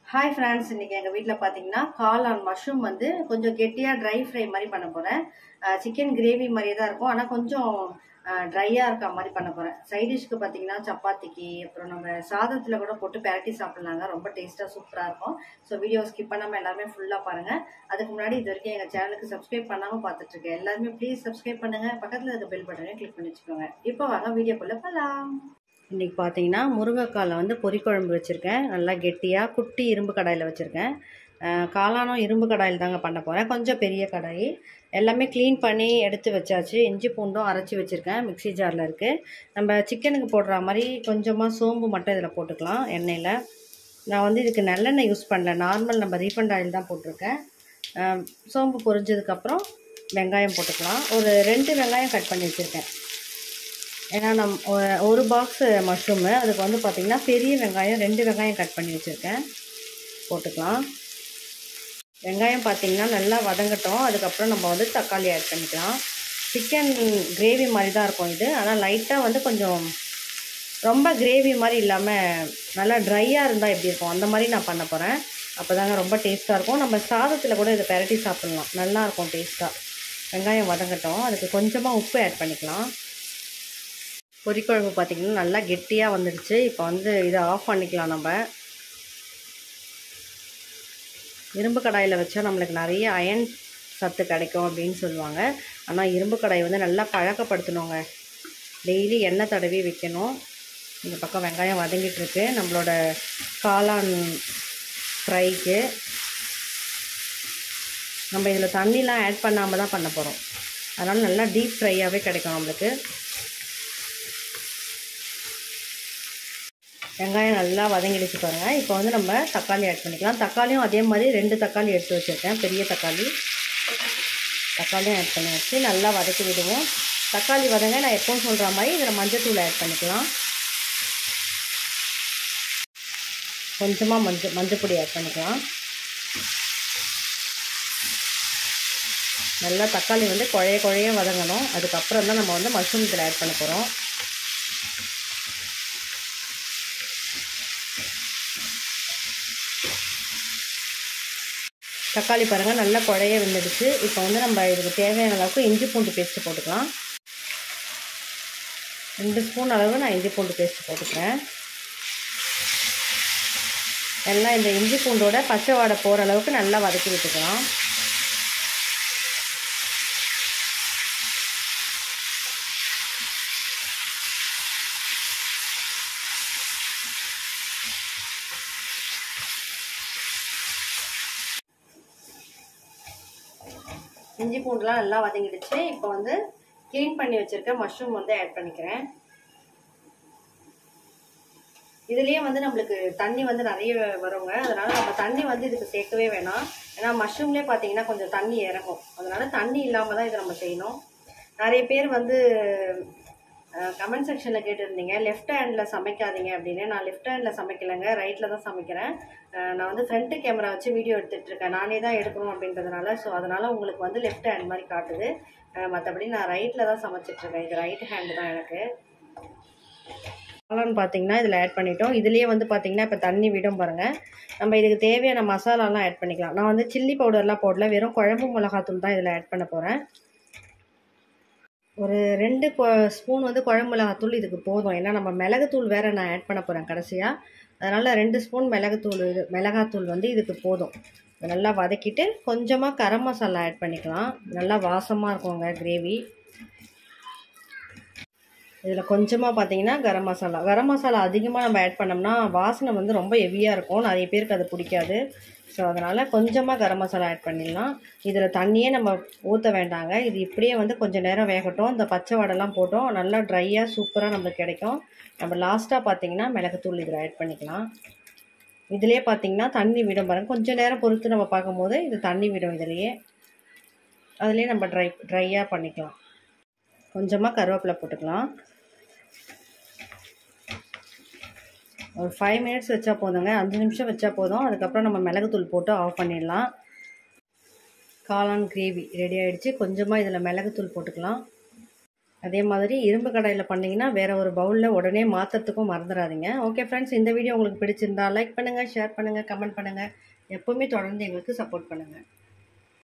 hi friends இன்னைக்கு எங்கள் வீட்டில் பார்த்தீங்கன்னா காளான் மஷ்ரூம் வந்து கொஞ்சம் கெட்டியாக ட்ரை ஃப்ரை மாதிரி பண்ண போகிறேன் சிக்கன் கிரேவி மாதிரியே தான் இருக்கும் ஆனால் கொஞ்சம் ட்ரையாக இருக்க மாதிரி பண்ண போகிறேன் சைடிஷ்க்கு பார்த்தீங்கன்னா சப்பாத்திக்கு அப்புறம் நம்ம சாதத்தில் கூட போட்டு பெரட்டி சாப்பிட்லாங்க ரொம்ப டேஸ்ட்டாக சூப்பராக இருக்கும் ஸோ வீடியோ ஸ்கிப் பண்ணாமல் எல்லாருமே ஃபுல்லாக பாருங்கள் அதுக்கு முன்னாடி இது வரைக்கும் எங்கள் சேனலுக்கு சப்ஸ்கிரைப் பண்ணாமல் பார்த்துட்ருக்கேன் எல்லாருமே ப்ளீஸ் சப்ஸ்கிரைப் பண்ணுங்கள் பக்கத்தில் இருக்க பெல் பட்டனை கிளிக் பண்ணி வச்சுக்கோங்க இப்போ வாங்க வீடியோக்குள்ளே போகலாம் இன்றைக்கி பார்த்தீங்கன்னா முருங்கைக்காயில் வந்து பொரிக்குழம்பு வச்சுருக்கேன் நல்லா கெட்டியாக குட்டி இரும்பு கடாயில் வச்சுருக்கேன் காளானும் இரும்பு கடாயில் தாங்க பண்ண போகிறேன் கொஞ்சம் பெரிய கடாய் எல்லாமே க்ளீன் பண்ணி எடுத்து வச்சாச்சு இஞ்சி பூண்டும் அரைச்சி வச்சுருக்கேன் மிக்ஸி ஜாரில் இருக்குது நம்ம சிக்கனுக்கு போடுற மாதிரி கொஞ்சமாக சோம்பு மட்டும் இதில் போட்டுக்கலாம் எண்ணெயில் நான் வந்து இதுக்கு நல்லெண்ணெய் யூஸ் பண்ணல நார்மல் நம்ம ரீஃபண்ட் ஆயில் தான் போட்டிருக்கேன் சோம்பு பொரிஞ்சதுக்கப்புறம் வெங்காயம் போட்டுக்கலாம் ஒரு ரெண்டு வெங்காயம் கட் பண்ணி வச்சுருக்கேன் ஏன்னா நம் ஒரு பாக்ஸு மஷ்ரூமு அதுக்கு வந்து பார்த்திங்கன்னா பெரிய வெங்காயம் ரெண்டு வெங்காயம் கட் பண்ணி வச்சுருக்கேன் போட்டுக்கலாம் வெங்காயம் பார்த்திங்கன்னா நல்லா வதங்கட்டும் அதுக்கப்புறம் நம்ம வந்து தக்காளி ஆட் பண்ணிக்கலாம் சிக்கன் கிரேவி மாதிரி தான் இருக்கும் இது ஆனால் லைட்டாக வந்து கொஞ்சம் ரொம்ப கிரேவி மாதிரி இல்லாமல் நல்லா ட்ரையாக இருந்தால் எப்படி இருக்கும் அந்த மாதிரி நான் பண்ண போகிறேன் அப்போ தாங்க ரொம்ப டேஸ்ட்டாக இருக்கும் நம்ம சாதத்தில் கூட இதை பெரட்டி சாப்பிட்லாம் நல்லாயிருக்கும் டேஸ்ட்டாக வெங்காயம் வதங்கட்டும் அதுக்கு கொஞ்சமாக உப்பு ஆட் பண்ணிக்கலாம் பொரிக்குழம்பு பார்த்திங்கன்னா நல்லா கெட்டியாக வந்துடுச்சு இப்போ வந்து இதை ஆஃப் பண்ணிக்கலாம் நம்ம இரும்பு கடாயில் வச்சா நம்மளுக்கு நிறைய அயன் சத்து கிடைக்கும் அப்படின்னு சொல்லுவாங்க ஆனால் இரும்பு கடாய் வந்து நல்லா பழக்கப்படுத்தணுங்க டெய்லி எண்ணெய் தடவி வைக்கணும் இந்த பக்கம் வெங்காயம் வதங்கிட்டுருக்கு நம்மளோட காளான் ஃப்ரைக்கு நம்ம இதில் தண்ணிலாம் ஆட் பண்ணாமல் தான் பண்ண போகிறோம் அதனால் நல்லா டீப் ஃப்ரையாகவே கிடைக்கும் நம்மளுக்கு வெங்காயம் நல்லா வதங்கிடுச்சு பாருங்கள் இப்போ வந்து நம்ம தக்காளி ஆட் பண்ணிக்கலாம் தக்காளியும் அதே மாதிரி ரெண்டு தக்காளி எடுத்து வச்சுருக்கேன் பெரிய தக்காளி தக்காளியும் ஆட் பண்ணி வச்சு நல்லா வதக்கி விடுவோம் தக்காளி வதங்க நான் எப்பவும் சொல்கிற மாதிரி இதில் மஞ்சத்தூள் ஆட் பண்ணிக்கலாம் கொஞ்சமாக மஞ்சள் மஞ்சப்பொடி ஆட் பண்ணிக்கலாம் நல்லா தக்காளி வந்து குழைய குழைய வதங்கணும் அதுக்கப்புறம் தான் நம்ம வந்து மஷ்ரூம் இதில் ஆட் பண்ண போகிறோம் தக்காளி பாருங்கள் நல்லா குழைய வெந்துடுச்சு இப்போ வந்து நம்ம இதுக்கு தேவையான அளவுக்கு இஞ்சி பூண்டு பேஸ்ட்டு போட்டுக்கலாம் ரெண்டு ஸ்பூன் அளவு நான் இஞ்சி பூண்டு பேஸ்ட்டு போட்டுக்கிறேன் எல்லாம் இந்த இஞ்சி பூண்டோட பச்சை வாடை போகிற அளவுக்கு நல்லா வதக்கி விட்டுக்கலாம் இஞ்சி பூண்டுலாம் நல்லா வதங்கிடுச்சு இப்போ வந்து க்ளீன் பண்ணி வச்சுருக்க மஷ்ரூம் வந்து ஆட் பண்ணிக்கிறேன் இதுலேயே வந்து நம்மளுக்கு தண்ணி வந்து நிறைய வருங்க அதனால் நம்ம தண்ணி வந்து இதுக்கு சேர்க்கவே வேணாம் ஏன்னா மஷ்ரூம்லேயே பார்த்தீங்கன்னா கொஞ்சம் தண்ணி இறங்கும் அதனால் தண்ணி இல்லாமல் தான் இதை நம்ம செய்யணும் நிறைய பேர் வந்து கமெண்ட் செக்ஷனில் கேட்டிருந்தீங்க லெஃப்ட் ஹேண்டில் சமைக்காதீங்க அப்படின்னு நான் லெஃப்ட் ஹேண்டில் சமைக்கலைங்க ரைட்டில் தான் சமைக்கிறேன் நான் வந்து ஃப்ரண்ட்டு கேமரா வச்சு வீடியோ எடுத்துகிட்ருக்கேன் நானே தான் எடுக்கணும் அப்படின்றதுனால ஸோ அதனால் உங்களுக்கு வந்து லெஃப்ட் ஹேண்ட் மாதிரி காட்டுது மற்றபடி நான் ரைட்டில் தான் சமைச்சிட்ருக்கேன் இது ரைட் ஹேண்டு தான் எனக்கு காளான் பார்த்தீங்கன்னா இதில் ஆட் பண்ணிட்டோம் இதுலேயே வந்து பார்த்திங்கன்னா இப்போ தண்ணி விடும் பாருங்கள் நம்ம இதுக்கு தேவையான மசாலாலாம் ஆட் பண்ணிக்கலாம் நான் வந்து சில்லி பவுடர்லாம் போடல வெறும் குழம்பு மிளகாத்தூள் தான் இதில் ஆட் பண்ண போகிறேன் ஒரு ரெண்டு ஸ்பூன் வந்து குழம்பு மிளகாத்தூள் இதுக்கு போதும் ஏன்னா நம்ம மிளகுத்தூள் வேறு நான் ஆட் பண்ண போகிறேன் கடைசியாக அதனால் ரெண்டு ஸ்பூன் மிளகுத்தூள் இது மிளகாத்தூள் வந்து இதுக்கு போதும் நல்லா வதக்கிட்டு கொஞ்சமாக கரம் மசாலா ஆட் பண்ணிக்கலாம் நல்லா வாசமாக இருக்குங்க கிரேவி இதில் கொஞ்சமாக பார்த்தீங்கன்னா கரம் மசாலா கரம் மசாலா அதிகமாக நம்ம ஆட் பண்ணோம்னா வாசனை வந்து ரொம்ப ஹெவியாக இருக்கும் நிறைய பேருக்கு அது பிடிக்காது ஸோ அதனால் கொஞ்சமாக கரம் மசாலா ஆட் பண்ணிடலாம் இதில் தண்ணியே நம்ம ஊற்ற வேண்டாங்க இது இப்படியே வந்து கொஞ்சம் நேரம் வேகட்டும் இந்த பச்சை வடைலாம் போட்டோம் நல்லா ட்ரையாக சூப்பராக நம்மளுக்கு கிடைக்கும் நம்ம லாஸ்ட்டாக பார்த்தீங்கன்னா மிளகுத்தூள் இதில் ஆட் பண்ணிக்கலாம் இதிலே பார்த்தீங்கன்னா தண்ணி விடும் பாருங்கள் கொஞ்சம் நேரம் பொறுத்து நம்ம பார்க்கும்போது இது தண்ணி விடும் இதிலையே அதுலேயே நம்ம ட்ரை ட்ரையாக பண்ணிக்கலாம் கொஞ்சமாக கருவேப்பிலை போட்டுக்கலாம் ஒரு ஃபைவ் மினிட்ஸ் வச்சா போதுங்க அஞ்சு நிமிஷம் வச்சா போதும் அதுக்கப்புறம் நம்ம மிளகுத்தூள் போட்டு ஆஃப் பண்ணிடலாம் காளான் கிரேவி ரெடி ஆகிடுச்சு கொஞ்சமாக இதில் மிளகுத்தூள் போட்டுக்கலாம் அதே மாதிரி இரும்பு கடாயில் பண்ணிங்கன்னா வேறு ஒரு பவுலில் உடனே மாற்றத்துக்கும் மறந்துடாதீங்க ஓகே ஃப்ரெண்ட்ஸ் இந்த வீடியோ உங்களுக்கு பிடிச்சிருந்தா லைக் பண்ணுங்கள் ஷேர் பண்ணுங்கள் கமெண்ட் பண்ணுங்கள் எப்போவுமே தொடர்ந்து எங்களுக்கு சப்போர்ட் பண்ணுங்கள்